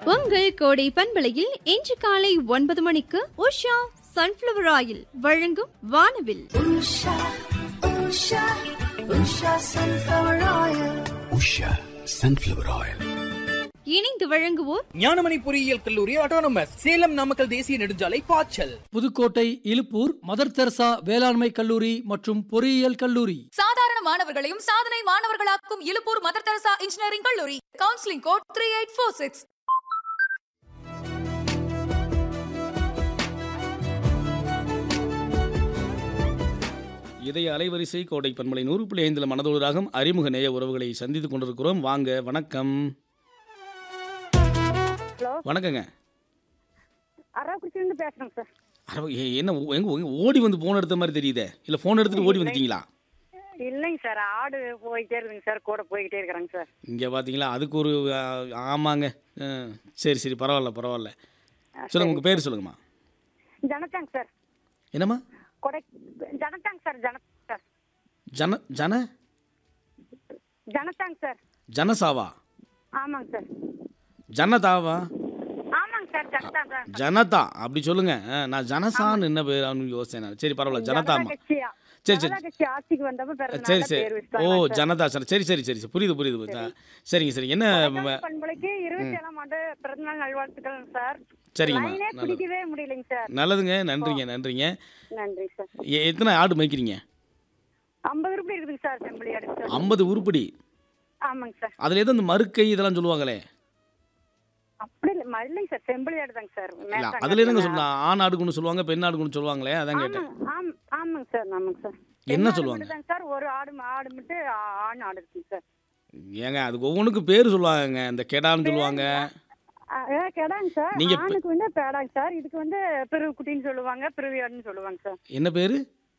உங்கள் கோடை பண்பலையில் இன்று காலை ஒன்பது மணிக்கு உஷா சன்ஃபிளவர் ஆயில் வழங்கும் வானவில் Usha, Usha, Usha sunflower oil. Usha sunflower oil இணைந்து வழங்குவோர் ஞானமணி பொறியியல் கல்லூரி ஆட்டோனமஸ் சேலம் நாமக்கல் தேசிய நெடுஞ்சாலை பாய்ச்சல் புதுக்கோட்டை இலுப்பூர் மதர் தெரசா வேளாண்மை கல்லூரி மற்றும் பொறியியல் கல்லூரி சாதாரண மாணவர்களையும் சாதனை மாணவர்களாக்கும் இலுப்பூர் மதர் தெரசா இன்ஜினியரிங் கல்லூரி counselling code three eight four six இதய அலைவரிசை கோடை பன்மலை நூறு புள்ளி ஐந்தில் மனதோடு ராகம் அறிமுக நேய உறவுகளை சந்தித்துக் கொண்டிருக்கிறோம் வாங்க வணக்கம் ஹலோ வணக்கங்க அரவக்குறிச்சிலேருந்து பேசுகிறேங்க சார் அரவ- ஏ- என்ன ஓ- எங்க எங்க ஓடி வந்து ஃபோன் எடுத்த மாதிரி தெரியுதே இல்லை ஃபோன் எடுத்துட்டு ஓடி வந்துட்டீங்களா இல்லைங்க சார் ஆடு போயிட்டே இருக்குங்க சார் கூட போய்கிட்டே இருக்கிறாங்க சார் இங்கே பார்த்தீங்களா அதுக்கு ஒரு ஆ, ஆமாங்க ஆ, சரி சரி பரவாயில்ல பரவாயில்ல சொல்லுங்க உங்கள் பேர் சொல்லுங்கம்மா ஜனதாங்க சார் என்னம்மா கொடை ஜனதாங்க சார் ஜன சார் ஜன ஜன ஜனதாங்க சார் ஜனசாவா ஆமாங்க சார் ஜனதாவா ஆமாங்க சார் ஜனதா சார் ஜனதா அப்படி சொல்லுங்க ஆ, நான் ஜனசான்னு என்ன பேர் அவனு யோசிச்சேன் நான். சரி பரவாயில்ல ஜனதாம்மா கட்சியா சரி, சரி. ஜனதா கட்சி ஆட்சிக்கு வந்தப்ப பிறகு சரி நல்ல சரி பேர் ஓ வச்சுட்டாங்க சார். ஜனதா சார் சரி சரி சரி சரி புரியுது புரியுது புரியுது. ஆ, சரிங்க சரி என்ன கொடைக்கானல் பண்பலைக்கு இருபத்தி ஏழாம் ஆண்டு பிறந்தநாள் நல்வாழ்த்துக்கள் சார் சரிங்கம்மா லைனே நல்லது பிடிக்கவே முடியலைங்க சார் நல்லதுங்க நன்றிங்க நன்றிங்க நன்றி சார் எ- எத்தனை ஆடு மேய்க்கிறீங்க ஐம்பது ரூபாய் இருக்குதுங்க சார் செம்பிளி ஆடு சார் ஐம்பது உருப்படி ஆமாங்க சார் அதில் எதுவும் இந்த மறுக்கை இதெல்லாம் சொல்லுவாங்களே அப்படி இல்லை இல்லைங்க சார் செம்பிளி ஆடு தாங்க சார் இல்லை மேய்ச்சாங்க. அதில் என்னங்க சொல்லலாம் ஆண் ஆடுக்குன்னு சொல்லுவாங்க பெண் ஆடுக்குன்னு சொல்லுவாங்களே அதான் கேட்டேன் ஆமாங்க ஆம் ஆமாங்க சார் ஆமாங்க சார் என்ன பெண் ஆடு சொல்லுவாங்க? மட்டும்தாங்க சார் ஒரு ஆடு ஆடு மட்டும் ஆ- ஆண் ஆடு இருக்குங்க சார் ஏங்க அதுக்கு ஒவ்வொன்றுக்கும் பேர் சொல்லுவாங்க இந்த கெடான்னு சொல்லுவாங்க ஆ, ஏ, கெடாங்க சார் நீங்க பெ- ஆணுக்கு வந்து பேடாங்க சார் இதுக்கு வந்து பிறகு குட்டின்னு சொல்லுவாங்க பிறவி ஆடுன்னு சொல்லுவாங்க சார் என்ன பேர்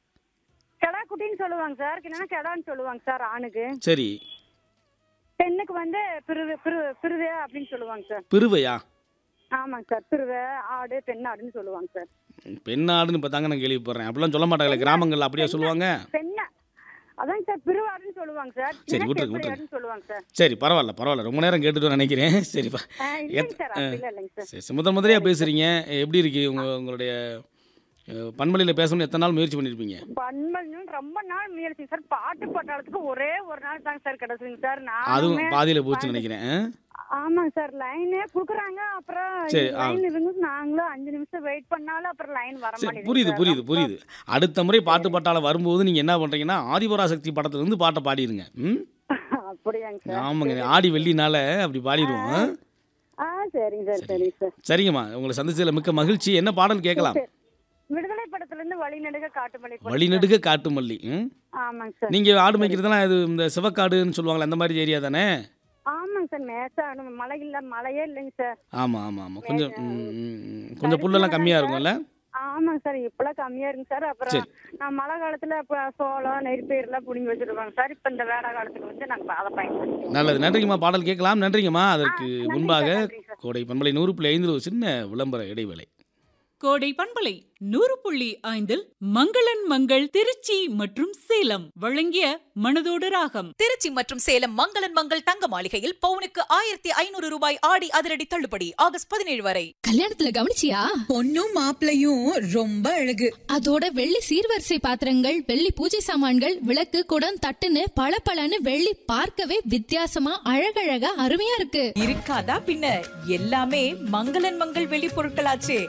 கெடா குட்டின்னு சொல்லுவாங்க சார் இல்லைன்னா கெடான்னு சொல்லுவாங்க சார் ஆணுக்கு சரி பெண்ணுக்கு வந்து பிறவு பிறவு பிறவே அப்படின்னு சொல்லுவாங்க சார் பிறுவையா ஆமாங்க சார் பிறவை ஆடு பெண் ஆடுன்னு சொல்லுவாங்க சார் பெண் ஆடுன்னு இப்போ தாங்க நான் கேள்விப்படுறேன் அப்படிலாம் சொல்ல மாட்டாங்களே கிராமங்கள்ல அப்படியே சொல்லுவாங்க பெண்ண அதாங்க சார் பிறவாடுன்னு சொல்லுவாங்க சார் சரி, இல்லைன்னா விட்டுருங்க, செப்படி விட்டுருங்க. ஆடுன்னு சொல்லுவாங்க சார் சரி பரவாயில்ல பரவாயில்ல ரொம்ப நேரம் கேட்டுட்டு நினைக்கிறேன் சரிப்பா ஆ, இல்லைங்க எத்- சார் ஆ. அப்படிலாம் இல்லைங்க சார் சரி சரி முதல் முதலையாக பேசுகிறீங்க எப்படி இருக்கு உங்க உங்களுடைய அஹ், பண்பலையில் பேசணும்னு எத்தனை நாள் முயற்சி பண்ணியிருப்பீங்க பண்பல்னு ரொம்ப நாள் முயற்சி சார் பாட்டு பட்டாளத்துக்கு ஒரே ஒரு நாள் தாங்க சார் கிடைச்சுங்க சார் அதுவும் நானுமே பாதியில் போச்சுன்னு நினைக்கிறேன் ஆ? ஆமாங்க சார் லைனே குடுக்குறாங்க அப்புறம் சரி, ஆ. லைன் இருந்து நாங்களும் அஞ்சு நிமிஷம் வெயிட் பண்ணாலும் அப்புறம் லைன் வர சரி மாட்டேங்குது புரியுது சார். புரியுது ரொம்ப- புரியுது அடுத்த முறை பாட்டு பாட்டால வரும்போது நீங்கள் என்ன பண்ணுறீங்கன்னா ஆதிபராசக்தி படத்துலேருந்து பாட்டை பாடிடுங்க ம் அப்படியாங்க சார் ஆமாங்க ஆடி வெள்ளினால அப்படி பாடிடுவோம் ஆ? ஆ சரிங்க சார் சரிங்க சார் சரிங்கம்மா உங்களை சந்திச்சதில் மிக்க மகிழ்ச்சி என்ன பாடல் கேட்கலாம் சரி. விடுதலை படத்துல இருந்து வழிநடுக காட்டுமலை படம். வழிநடுக காட்டு மல்லி ம் ஆமாங்க சார் நீங்கள் ஆடு மேய்க்கிறதுலாம் இது இந்த சிவக்காடுன்னு சொல்லுவாங்களே அந்த மாதிரி ஏரியா தானே ஆமாங்க சார் மேசா மழை இல்ல மழையே இல்லைங்க சார் ஆமாம் ஆமாம் ஆமாம் கொஞ்சம் ம், ம், ம். கொஞ்சம் புல்லெல்லாம் கம்மியாக இருக்கும்ல ஆமாங்க சார் இப்பெல்லாம் கம்மியா இருக்குங்க சார் அப்புறம் சரி. நான் மழை காலத்துல இப்ப சோளம் நெற்பயிரெல்லாம் புடிங்கி வச்சிருப்பாங்க சார் இப்ப இந்த வேலை காலத்துக்கு வந்து நாங்க அதை பயன்படுத்தி நல்லது நன்றிங்கம்மா பாடல் கேட்கலாம் நன்றிங்கம்மா அதற்கு ஆ, நன்றி முன்பாக சார், நன்றி சார். கோடை பண்பலை நூறு புள்ளி ஐந்தில் ஒரு சின்ன விளம்பர இடைவேளை கோடை பண்பலை நூறு புள்ளி ஐந்தில் மங்களன் மங்கள் திருச்சி மற்றும் சேலம் வழங்கிய மனதோடு ராகம் திருச்சி மற்றும் சேலம் மங்களன் மங்கள் தங்க மாளிகையில் பவுனுக்கு ஆயிரத்தி ஐநூறு ரூபாய் ஆடி அதிரடி தள்ளுபடி ஆகஸ்ட் பதினேழு வரை கல்யாணத்துல கவனிச்சியா பொண்ணும் மாப்பிளையும் ரொம்ப அழகு அதோட வெள்ளி சீர்வரிசை பாத்திரங்கள் வெள்ளி பூஜை சாமான்கள் விளக்கு குடம் தட்டுன்னு பளபளன்னு வெள்ளி பார்க்கவே வித்தியாசமா அழகழகா அருமையா இருக்கு இருக்காதா பின்ன எல்லாமே மங்களன் மங்கள் வெளி பொருட்களாச்சே